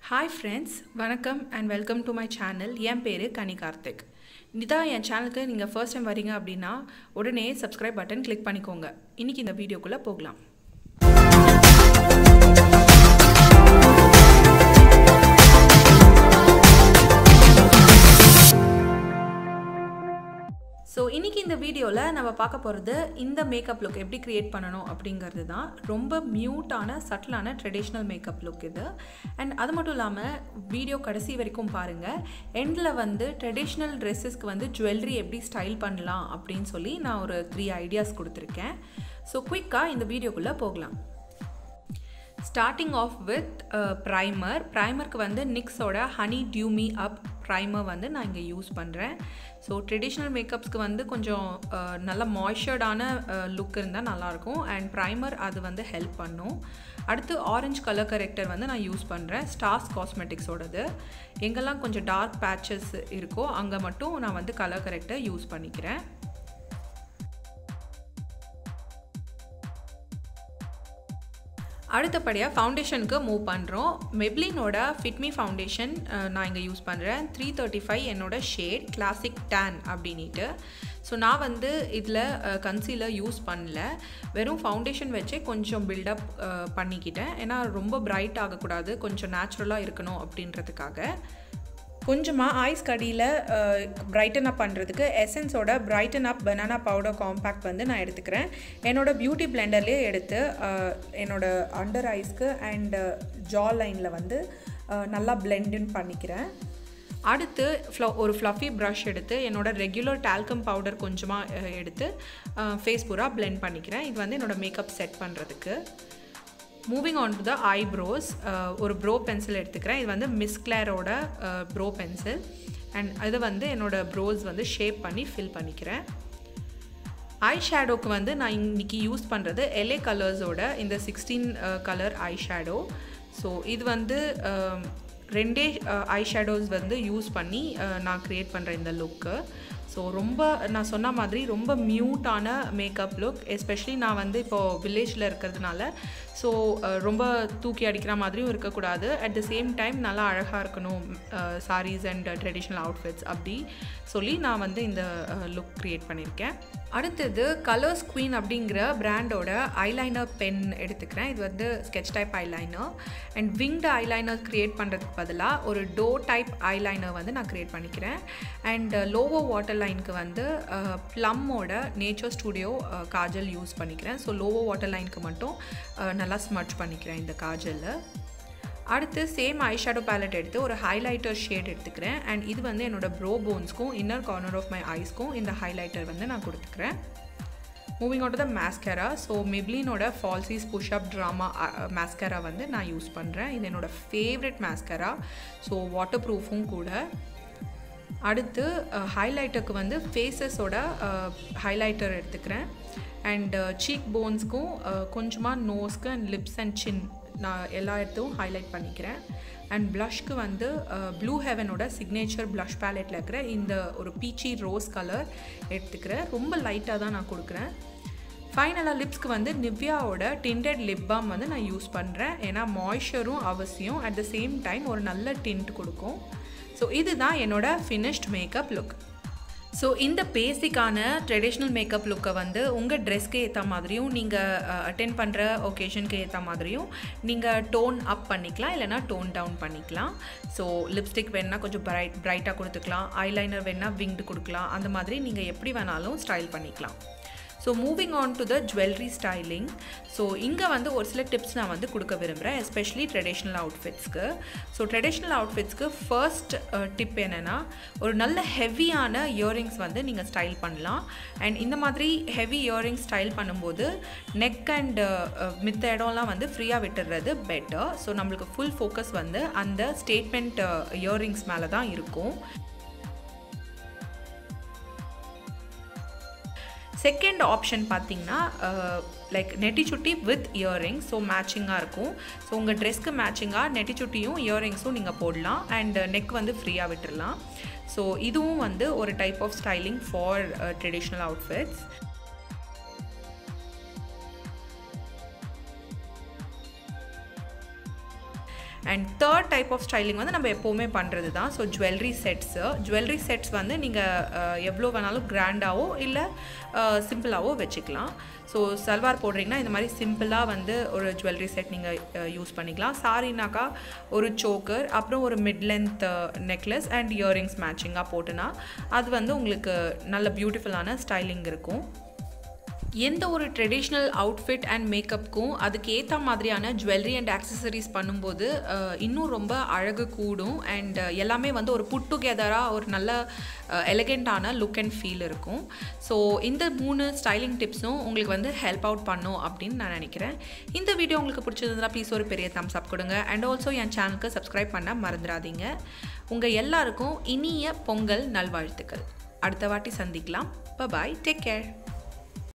hi friends வணக்கம் and welcome to my channel என் பேர் கனி கார்த்திக் இதான் என் சேனலுக்கு நீங்கள் ஃபர்ஸ்ட் டைம் வரீங்க அப்படின்னா உடனே சப்ஸ்கிரைப் பட்டன் கிளிக் பண்ணிக்கோங்க இன்றைக்கி இந்த வீடியோக்குள்ளே போகலாம் ஸோ இன்றைக்கி இந்த வீடியோவில் நம்ம பார்க்க போகிறது இந்த மேக்கப் லுக் எப்படி க்ரியேட் பண்ணணும் அப்படிங்கிறது தான் ரொம்ப மியூட்டான சட்டிலான ட்ரெடிஷ்னல் மேக்கப் லுக் இது அண்ட் அது மட்டும் இல்லாமல் வீடியோ கடைசி வரைக்கும் பாருங்கள் எண்டில் வந்து ட்ரெடிஷ்னல் ட்ரெஸ்ஸஸ்க்கு வந்து ஜுவல்லரி எப்படி ஸ்டைல் பண்ணலாம் அப்படின்னு சொல்லி நான் ஒரு த்ரீ ஐடியாஸ் கொடுத்துருக்கேன் ஸோ குயிக்காக இந்த வீடியோக்குள்ளே போகலாம் ஸ்டார்டிங் ஆஃப் வித் ப்ரைமர் ப்ரைமருக்கு வந்து நிக்ஸோட ஹனி டியூமி அப் ப்ரைமர் வந்து நான் இங்கே யூஸ் பண்ணுறேன் ஸோ ட்ரெடிஷ்னல் மேக்கப்ஸ்க்கு வந்து கொஞ்சம் நல்ல மாய்ஸ்சர்டான லுக் இருந்தால் நல்லாயிருக்கும் அண்ட் ப்ரைமர் அது வந்து ஹெல்ப் பண்ணும் அடுத்து ஆரஞ்ச் கலர் கரெக்டர் வந்து நான் யூஸ் பண்ணுறேன் ஸ்டார்ஸ் காஸ்மெட்டிக்ஸோடது எங்கெல்லாம் கொஞ்சம் டார்க் பேச்சஸ் இருக்கோ அங்கே மட்டும் நான் வந்து கலர் கரெக்டர் யூஸ் பண்ணிக்கிறேன் அடுத்தபடியாக ஃபவுண்டேஷனுக்கு மூவ் பண்ணுறோம் மெப்ளினோட ஃபிட்மி ஃபவுண்டேஷன் நான் இங்கே யூஸ் பண்ணுறேன் த்ரீ தேர்ட்டி ஃபைவ் என்னோட ஷேட் கிளாசிக் டேன் அப்படின்ட்டு ஸோ நான் வந்து இதில் கன்சீலர் யூஸ் பண்ணல வெறும் ஃபவுண்டேஷன் வச்சே கொஞ்சம் பில்டப் பண்ணிக்கிட்டேன் ஏன்னா ரொம்ப பிரைட் ஆகக்கூடாது கொஞ்சம் நேச்சுரலாக இருக்கணும் அப்படின்றதுக்காக கொஞ்சமாக ஐஸ் கடியில் பிரைட்டன் அப் பண்ணுறதுக்கு எசன்ஸோட brighten up banana powder compact வந்து நான் எடுத்துக்கிறேன் என்னோடய பியூட்டி பிளெண்டர்லேயே எடுத்து என்னோடய அண்டர் ஐஸ்க்கு அண்டு ஜா லைனில் வந்து நல்லா பிளெண்டின் பண்ணிக்கிறேன் அடுத்து ஃப்ள ஒரு ஃப்ளஃபி ப்ரஷ் எடுத்து என்னோடய ரெகுலர் டால்கம் பவுடர் கொஞ்சமாக எடுத்து ஃபேஸ் பூரா பிளெண்ட் பண்ணிக்கிறேன் இது வந்து என்னோடய மேக்கப் செட் பண்ணுறதுக்கு moving on to the eyebrows ஒரு ப்ரோ பென்சில் எடுத்துக்கிறேன் இது வந்து மிஸ் கிளேரோட ப்ரோ பென்சில் அண்ட் இது வந்து என்னோடய ப்ரோஸ் வந்து ஷேப் பண்ணி ஃபில் பண்ணிக்கிறேன் ஐ ஷேடோக்கு வந்து நான் இன்றைக்கி யூஸ் பண்ணுறது எல்ஏ கலர்ஸோட இந்த sixteen colour eye shadow so இது வந்து ரெண்டே ஐ ஷேடோஸ் வந்து யூஸ் பண்ணி நான் க்ரியேட் பண்ணுறேன் இந்த லுக்கு ஸோ ரொம்ப நான் சொன்ன மாதிரி ரொம்ப மியூட்டான மேக்கப் லுக் எஸ்பெஷலி நான் வந்து இப்போது வில்லேஜில் இருக்கிறதுனால ஸோ ரொம்ப தூக்கி அடிக்கிற மாதிரியும் இருக்கக்கூடாது அட் த சேம் டைம் நல்லா அழகாக இருக்கணும் சாரீஸ் அண்ட் ட்ரெடிஷ்னல் அவுட்ஃபிட்ஸ் அப்படி சொல்லி நான் வந்து இந்த லுக் க்ரியேட் பண்ணியிருக்கேன் அடுத்தது கலர்ஸ் குவீன் அப்படிங்கிற பிராண்டோட ஐலைனர் பென் எடுத்துக்கிறேன் இது வந்து sketch type eyeliner and winged eyeliner create பண்ணுறதுக்கு பதிலாக ஒரு டோ டைப் ஐலைனர் வந்து நான் க்ரியேட் பண்ணிக்கிறேன் அண்ட் லோவோ வாட்டர் லைனுக்கு வந்து ப்ளம்மோட நேச்சர் ஸ்டூடியோ காஜல் யூஸ் பண்ணிக்கிறேன் ஸோ லோவோ வாட்டர் லைனுக்கு மட்டும் நல்லா ஸ்மட்ச் பண்ணிக்கிறேன் இந்த காஜலில் அடுத்து சேம் ஐ ஷேடோ பேலட் எடுத்து ஒரு ஹைலைட்டர் ஷேட் எடுத்துக்கிறேன் அண்ட் இது வந்து என்னோடய ப்ரோ போன்ஸ்க்கும் இன்னர் கார்னர் ஆஃப் மை ஐஸ்க்கும் இந்த ஹைலைட்டர் வந்து நான் கொடுத்துக்கிறேன் moving out the mascara so மெப்ளினோட ஃபால்சிஸ் புஷ்அப் ட்ராமா மேஸ்கரா வந்து நான் யூஸ் பண்ணுறேன் இது என்னோடய ஃபேவரட் மேஸ்கரா ஸோ வாட்டர் ப்ரூஃபும் கூட அடுத்து ஹைலைட்டருக்கு வந்து ஃபேஸஸோட ஹைலைட்டர் எடுத்துக்கிறேன் அண்ட் சீக் போன்ஸ்க்கும் கொஞ்சமாக நோஸ்க்கு அண்ட் லிப்ஸ் அண்ட் சின் நான் எல்லா இடத்தையும் ஹைலைட் பண்ணிக்கிறேன் அண்ட் ப்ளஷ்க்கு வந்து ப்ளூ ஹெவனோட சிக்னேச்சர் ப்ளஷ் பேலெட்டில் இருக்கிற இந்த ஒரு பீச்சி ரோஸ் கலர் எடுத்துக்கிறேன் ரொம்ப லைட்டாக தான் நான் கொடுக்குறேன் ஃபைனலாக லிப்ஸ்க்கு வந்து நிவ்யாவோட டிண்டட் லிப் பாம் வந்து நான் யூஸ் பண்ணுறேன் ஏன்னா மாய்ஸ்சரும் அவசியம் அட் த சேம் டைம் ஒரு நல்ல டிண்ட் கொடுக்கும் ஸோ இதுதான் என்னோட ஃபினிஷ்ட் மேக்கப் லுக் ஸோ இந்த பேசிக்கான ட்ரெடிஷ்னல் மேக்கப் லுக்கை வந்து உங்கள் ட்ரெஸ்க்கு ஏற்ற மாதிரியும் நீங்கள் அட்டென்ட் பண்ணுற ஒகேஷனுக்கு ஏற்ற மாதிரியும் நீங்கள் டோன் அப் பண்ணிக்கலாம் இல்லைனா டோன் டவுன் பண்ணிக்கலாம் ஸோ லிப்ஸ்டிக் வேணால் கொஞ்சம் பிரைட் பிரைட்டாக கொடுத்துக்கலாம் ஐலைனர் வேணால் விங்டு கொடுக்கலாம் அந்த மாதிரி நீங்கள் எப்படி வேணாலும் ஸ்டைல் பண்ணிக்கலாம் so moving on to the jewellery styling so இங்கே வந்து ஒரு சில டிப்ஸ் நான் வந்து கொடுக்க விரும்புகிறேன் எஸ்பெஷலி ட்ரெடிஷ்னல் அவுட்ஃபிட்ஸ்க்கு ஸோ ட்ரெடிஷ்னல் அவுட்ஃபிட்ஸ்க்கு ஃபர்ஸ்ட் டிப் என்னென்னா ஒரு நல்ல ஹெவியான இயரிங்ஸ் வந்து நீங்கள் ஸ்டைல் பண்ணலாம் அண்ட் இந்த மாதிரி ஹெவி இயரிங்ஸ் ஸ்டைல் பண்ணும்போது நெக் அண்ட் மித்த இடம்லாம் வந்து ஃப்ரீயாக விட்டுறது பெட்டர் ஸோ நம்மளுக்கு ஃபுல் ஃபோக்கஸ் வந்து அந்த ஸ்டேட்மெண்ட் இயரிங்ஸ் மேலே தான் இருக்கும் செகண்ட் ஆப்ஷன் பார்த்தீங்கன்னா லைக் நெட்டி சுட்டி வித் இயரிங் ஸோ மேட்சிங்காக இருக்கும் ஸோ உங்கள் ட்ரெஸ்க்கு மேட்சிங்காக நெட்டி சுட்டியும் இயரிங்ஸும் நீங்கள் போடலாம் அண்ட் நெக் வந்து ஃப்ரீயாக விட்டுடலாம் ஸோ இதுவும் வந்து ஒரு type of styling for traditional outfits and third type of styling வந்து நம்ம எப்போவுமே பண்ணுறது தான் so jewellery sets jewellery sets வந்து நீங்கள் எவ்வளோ வேணாலும் கிராண்டாவோ இல்லை சிம்பிளாகவோ வச்சுக்கலாம் ஸோ சல்வார் போடுறீங்கன்னா இந்த மாதிரி சிம்பிளாக வந்து ஒரு ஜுவல்லரி செட் நீங்கள் யூஸ் பண்ணிக்கலாம் சாரினாக்கா ஒரு சோக்கர் அப்புறம் ஒரு mid length necklace and earrings மேட்சிங்காக போட்டுனா அது வந்து உங்களுக்கு நல்ல பியூட்டிஃபுல்லான ஸ்டைலிங் இருக்கும் எந்த ஒரு ட்ரெடிஷ்னல் அவுட்ஃபிட் அண்ட் மேக்கப்புக்கும் அதுக்கு ஏற்ற மாதிரியான ஜுவல்லரி அண்ட் ஆக்சசரிஸ் பண்ணும்போது இன்னும் ரொம்ப அழகு கூடும் அண்ட் எல்லாமே வந்து ஒரு புட் டுகெதராக ஒரு நல்ல எலகெண்ட்டான லுக் அண்ட் ஃபீல் இருக்கும் ஸோ இந்த மூணு ஸ்டைலிங் டிப்ஸும் உங்களுக்கு வந்து ஹெல்ப் அவுட் பண்ணும் அப்படின்னு நான் நினைக்கிறேன் இந்த வீடியோ உங்களுக்கு பிடிச்சிருந்தா ப்ளீஸ் ஒரு பெரிய தம்ஸ் அப் கொடுங்க அண்ட் ஆல்சோ என் சேனலுக்கு சப்ஸ்கிரைப் பண்ண மறந்துடாதீங்க உங்கள் எல்லாருக்கும் இனிய பொங்கல் நல்வாழ்த்துக்கள் அடுத்த வாட்டி சந்திக்கலாம் பாய் டேக் கேர்